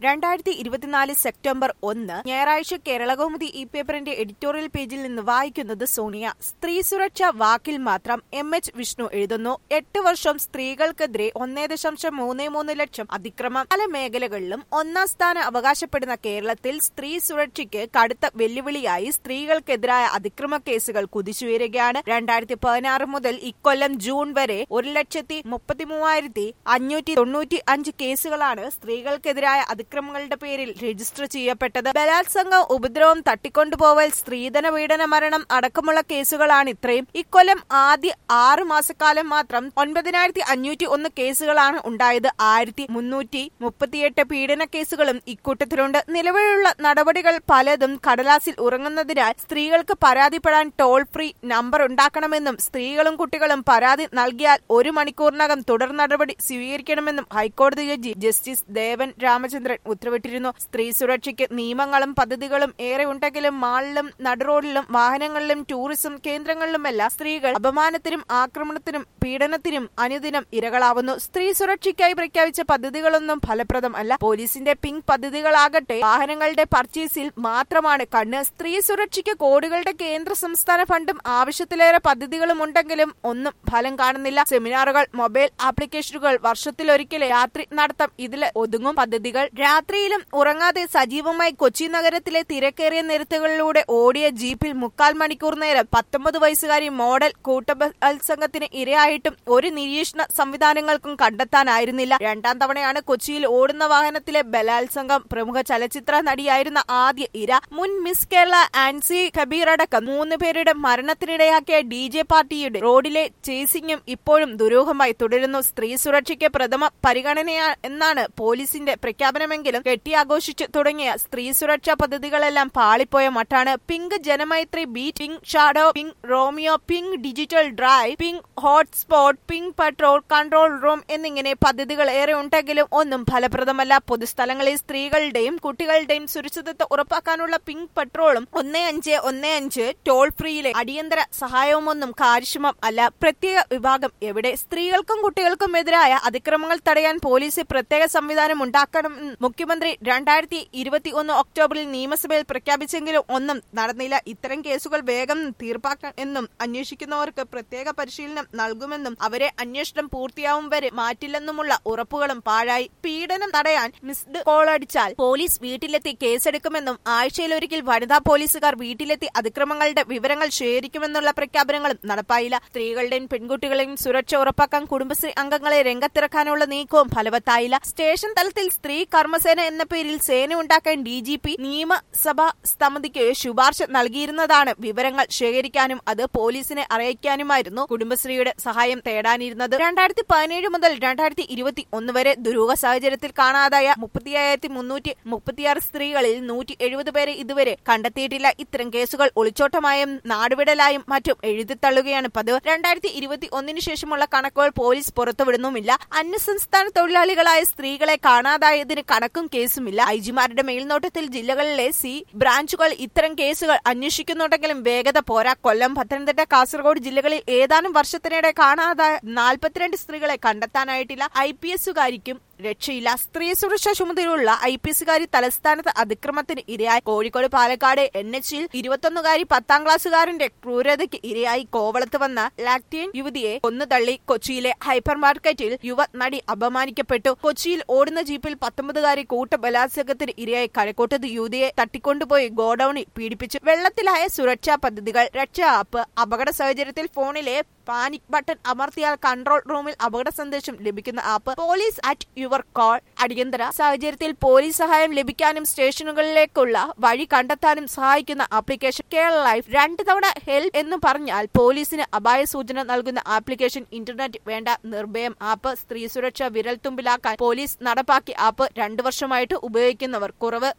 രണ്ടായിരത്തി ഇരുപത്തിനാല് സെപ്റ്റംബർ ഒന്ന് ഞായറാഴ്ച കേരളകൗമുദി ഈ പേപ്പറിന്റെ എഡിറ്റോറിയൽ പേജിൽ നിന്ന് വായിക്കുന്നത് സോണിയ സ്ത്രീ സുരക്ഷ വാക്കിൽ മാത്രം എം എച്ച് വിഷ്ണു എഴുതുന്നു എട്ട് വർഷം സ്ത്രീകൾക്കെതിരെ ഒന്നേ ദശാംശം മൂന്ന് മൂന്ന് ലക്ഷം അതിക്രമം പല മേഖലകളിലും ഒന്നാം സ്ഥാനം അവകാശപ്പെടുന്ന കേരളത്തിൽ സ്ത്രീ സുരക്ഷയ്ക്ക് കടുത്ത വെല്ലുവിളിയായി സ്ത്രീകൾക്കെതിരായ അതിക്രമ കേസുകൾ കുതിച്ചുയരുകയാണ് രണ്ടായിരത്തി പതിനാറ് മുതൽ ഇക്കൊല്ലം ജൂൺ വരെ ഒരു ലക്ഷത്തി മുപ്പത്തി മൂവായിരത്തി അഞ്ഞൂറ്റി തൊണ്ണൂറ്റി അഞ്ച് കേസുകളാണ് സ്ത്രീകൾക്കെതിരായ അതിക്രമങ്ങളുടെ പേരിൽ രജിസ്റ്റർ ചെയ്യപ്പെട്ടത് ബലാത്സംഗം ഉപദ്രവം തട്ടിക്കൊണ്ടുപോവൽ സ്ത്രീധന പീഡന മരണം അടക്കമുള്ള കേസുകളാണ് ഇത്രയും ഇക്കൊല്ലം ആദ്യ ആറ് മാസക്കാലം മാത്രം ഒൻപതിനായിരത്തി അഞ്ഞൂറ്റി ഒന്ന് കേസുകളാണ് ഉണ്ടായത് ആയിരത്തി മുന്നൂറ്റി മുപ്പത്തിയെട്ട് പീഡന കേസുകളും ഇക്കൂട്ടത്തിലുണ്ട് നിലവിലുള്ള നടപടികൾ പലതും കടലാസിൽ ഉറങ്ങുന്നതിനാൽ സ്ത്രീകൾക്ക് പരാതിപ്പെടാൻ ടോൾ ഫ്രീ നമ്പർ ഉണ്ടാക്കണമെന്നും സ്ത്രീകളും കുട്ടികളും പരാതി നൽകിയാൽ ഒരു മണിക്കൂറിനകം തുടർ നടപടി സ്വീകരിക്കണമെന്നും ഹൈക്കോടതി ജഡ്ജി ജസ്റ്റിസ് ദേവൻ രാമചന്ദ്രൻ ഉത്തരവിട്ടിരുന്നു സ്ത്രീ സുരക്ഷയ്ക്ക് നിയമങ്ങളും പദ്ധതികളും ഏറെ ഉണ്ടെങ്കിലും മാളിലും നടുറോഡിലും വാഹനങ്ങളിലും ടൂറിസം കേന്ദ്രങ്ങളിലുമെല്ലാം സ്ത്രീകൾ അപമാനത്തിനും ആക്രമണത്തിനും പീഡനത്തിനും അനുദിനം ഇരകളാവുന്നു സ്ത്രീ സുരക്ഷയ്ക്കായി പ്രഖ്യാപിച്ച പദ്ധതികളൊന്നും ഫലപ്രദമല്ല പോലീസിന്റെ പിങ്ക് പദ്ധതികളാകട്ടെ വാഹനങ്ങളുടെ പർച്ചേസിൽ മാത്രമാണ് കണ്ണ് സ്ത്രീ സുരക്ഷയ്ക്ക് കോടികളുടെ കേന്ദ്ര സംസ്ഥാന ഫണ്ടും ആവശ്യത്തിലേറെ പദ്ധതികളും ഉണ്ടെങ്കിലും ഒന്നും ഫലം കാണുന്നില്ല സെമിനാറുകൾ മൊബൈൽ ആപ്ലിക്കേഷനുകൾ വർഷത്തിലൊരിക്കൽ രാത്രി നടത്തം ഇതിൽ ഒതുങ്ങും പദ്ധതികൾ രാത്രിയിലും ഉറങ്ങാതെ സജീവമായി കൊച്ചി നഗരത്തിലെ തിരക്കേറിയ നിരത്തുകളിലൂടെ ഓടിയ ജീപ്പിൽ മുക്കാൽ മണിക്കൂർ നേരം പത്തൊമ്പത് വയസ്സുകാരി മോഡൽ കൂട്ടബലാത്സംഗത്തിന് ഇരയായിട്ടും ഒരു നിരീക്ഷണ സംവിധാനങ്ങൾക്കും കണ്ടെത്താനായിരുന്നില്ല രണ്ടാം തവണയാണ് കൊച്ചിയിൽ ഓടുന്ന വാഹനത്തിലെ ബലാത്സംഗം പ്രമുഖ ചലച്ചിത്ര നടിയായിരുന്ന ആദ്യ ഇര മുൻ മിസ് കേരള ആൻസി കബീർ അടക്കം മൂന്ന് പേരുടെ മരണത്തിനിടയാക്കിയ ഡി ജെ പാർട്ടിയുടെ റോഡിലെ ചേസിംഗും ഇപ്പോഴും ദുരൂഹമായി തുടരുന്നു സ്ത്രീ സുരക്ഷയ്ക്ക് പ്രഥമ പരിഗണനയാ എന്നാണ് പോലീസിന്റെ പ്രഖ്യാപനമെങ്കിലും കെട്ടിയാഘോഷിച്ചു തുടങ്ങിയ സ്ത്രീ സുരക്ഷാ പദ്ധതികളെല്ലാം പാളിപ്പോയ മട്ടാണ് pink Janamaithri beat pink shadow pink Romeo pink digital drive pink hotspot pink patrol control room എന്നിങ്ങനെ പദ്ധതികൾ ഏറെ ഉണ്ടെങ്കിലും ഒന്നും ഫലപ്രദമല്ല പൊതുസ്ഥലങ്ങളിൽ സ്ത്രീകളുടെയും കുട്ടികളുടെയും സുരക്ഷിതത്വം ഉറപ്പാക്കാനുള്ള പിങ്ക് പട്രോളും ഒന്നേ അഞ്ച് ഒന്നേ അഞ്ച് ടോൾ ഫ്രീയിലെ അടിയന്തര സഹായവുമൊന്നും കാര്യക്ഷമം അല്ല പ്രത്യേക വിഭാഗം എവിടെ സ്ത്രീകൾക്കും കുട്ടികൾക്കും എതിരായ അതിക്രമങ്ങൾ തടയാൻ പോലീസ് പ്രത്യേക സംവിധാനം ഉണ്ടാക്കണമെന്ന് മുഖ്യമന്ത്രി രണ്ടായിരത്തി ഇരുപത്തി ഒന്ന് ഒക്ടോബറിൽ നിയമസഭയിൽ പ്രഖ്യാപിച്ചെങ്കിലും ഒന്നും നടന്നില്ല ഇത്തരം കേസുകൾ വേഗം തീർപ്പാക്കാൻ എന്നും അന്വേഷിക്കുന്നവർക്ക് പ്രത്യേക പരിശീലനം നൽകുമെന്നും അവരെ അന്വേഷണം പൂർത്തിയാവും വരെ മാറ്റില്ലെന്നുമുള്ള ഉറപ്പുകളും പാഴായി പീഡനം തടയാൻ മിസ്ഡ് കോൾ അടിച്ചാൽ പോലീസ് വീട്ടിലെത്തി കേസെടുക്കുമെന്നും ആഴ്ചയിലൊരിക്കൽ വനിതാ പോലീസുകാർ വീട്ടിലെത്തി അതിക്രമങ്ങളുടെ വിവരങ്ങൾ ശേഖരിക്കുമെന്നുള്ള പ്രഖ്യാപനങ്ങളും നടപ്പായില്ല സ്ത്രീകളുടെയും പെൺകുട്ടികളെയും സുരക്ഷ ഉറപ്പാക്കാൻ കുടുംബശ്രീ അംഗങ്ങളെ രംഗത്തിറക്കാനുള്ള നീക്കവും ഫലവത്തായില്ല സ്റ്റേഷൻ തലത്തിൽ സ്ത്രീ കർമ്മസേന എന്ന പേരിൽ സേന ഉണ്ടാക്കാൻ ഡി ജി പി നിയമസഭാ സമിതിക്ക് ശുപാർശ നൽകിയിരുന്നതാണ് വിവരങ്ങൾ ശേഖരിക്കാനും അത് പോലീസിനെ അറിയിക്കാനുമായിരുന്നു കുടുംബശ്രീയുടെ സഹായം തേടാനിരുന്നത് രണ്ടായിരത്തി പതിനേഴ് മുതൽ രണ്ടായിരത്തി ഇരുപത്തി ഒന്ന് വരെ ദുരൂഹ സാഹചര്യത്തിൽ കാണാതായ മുപ്പത്തിയായിരത്തി മുന്നൂറ്റി മുപ്പത്തിയാറ് സ്ത്രീകളിൽ നൂറ്റി എഴുപത് പേരെ ഇതുവരെ കണ്ടെത്തിയിട്ടില്ല ഇത്തരം കേസുകൾ ഒളിച്ചോട്ടമായും നാടുവിടലായും മറ്റും എഴുതിത്തള്ളുകയാണ് പതിവ് രണ്ടായിരത്തി ഇരുപത്തി ഒന്നിനു ശേഷമുള്ള കണക്കുകൾ പോലീസ് പുറത്തുവിടുന്നുമില്ല അന്യസംസ്ഥാന തൊഴിലാളികളായ സ്ത്രീകളെ കാണാതായതിന് കണക്കും കേസുമില്ല ഐജിമാരുടെ മേൽനോട്ടത്തിൽ ജില്ലകളിലെ സി ബ്രാഞ്ചുകൾ ഇത്തരം കേസുകൾ അന്വേഷിക്കുന്നുണ്ടെങ്കിലും വേഗത പോരാ കൊല്ലം പത്തനംതിട്ട കാസർഗോഡ് ജില്ലകളിൽ ഏതാനും വർഷത്തിനിടെ കാണാതായ നാൽപ്പത്തിരണ്ട് സ്ത്രീകളെ കണ്ടെത്താനായിട്ടില്ല ഐ പി എസുകാരിക്കും രക്ഷയില്ല സ്ത്രീ സുരക്ഷാ ചുമതലയുള്ള ഐ പി എസുകാരി തലസ്ഥാനത്ത് അതിക്രമത്തിന് ഇരയായി കോഴിക്കോട് പാലക്കാട് എൻ എച്ചിൽ ഇരുപത്തൊന്നുകാരി പത്താം ക്ലാസ്സുകാരന്റെ ക്രൂരതയ്ക്ക് ഇരയായി കോവളത്ത് വന്ന ലാക്ടിയൻ യുവതിയെ കൊന്നുതള്ളി കൊച്ചിയിലെ ഹൈപ്പർ മാർക്കറ്റിൽ യുവ നടി അപമാനിക്കപ്പെട്ടു കൊച്ചിയിൽ ഓടുന്ന ജീപ്പിൽ പത്തൊമ്പതുകാരി കൂട്ട ബലാത്സംഗത്തിന് ഇരയായി കഴക്കൂട്ടത്ത് യുവതിയെ തട്ടിക്കൊണ്ടുപോയി ഗോഡൌണിൽ പീഡിപ്പിച്ചു വെള്ളത്തിലായ സുരക്ഷാ പദ്ധതികൾ രക്ഷാ ആപ്പ് അപകട സാഹചര്യത്തിൽ ഫോണിലെ പാനിക് ബട്ടൺ അമർത്തിയാൽ കൺട്രോൾ റൂമിൽ അപകട സന്ദേശം ലഭിക്കുന്ന app police at your call അടിയന്തര സാഹചര്യത്തിൽ പോലീസ് സഹായം ലഭിക്കാനും സ്റ്റേഷനുകളിലേക്കുള്ള വഴി കണ്ടെത്താനും സഹായിക്കുന്ന ആപ്ലിക്കേഷൻ കേരള ലൈഫ് രണ്ട് തവണ ഹെൽപ്പ് എന്ന് പറഞ്ഞാൽ പോലീസിന് അപായ സൂചന നൽകുന്ന ആപ്ലിക്കേഷൻ ഇന്റർനെറ്റ് വേണ്ട നിർഭയം ആപ്പ് സ്ത്രീ സുരക്ഷ വിരൽത്തുമ്പിലാക്കാൻ പോലീസ് നടപ്പാക്കിയ ആപ്പ് രണ്ടു വർഷമായിട്ട് ഉപയോഗിക്കുന്നവർ കുറവ്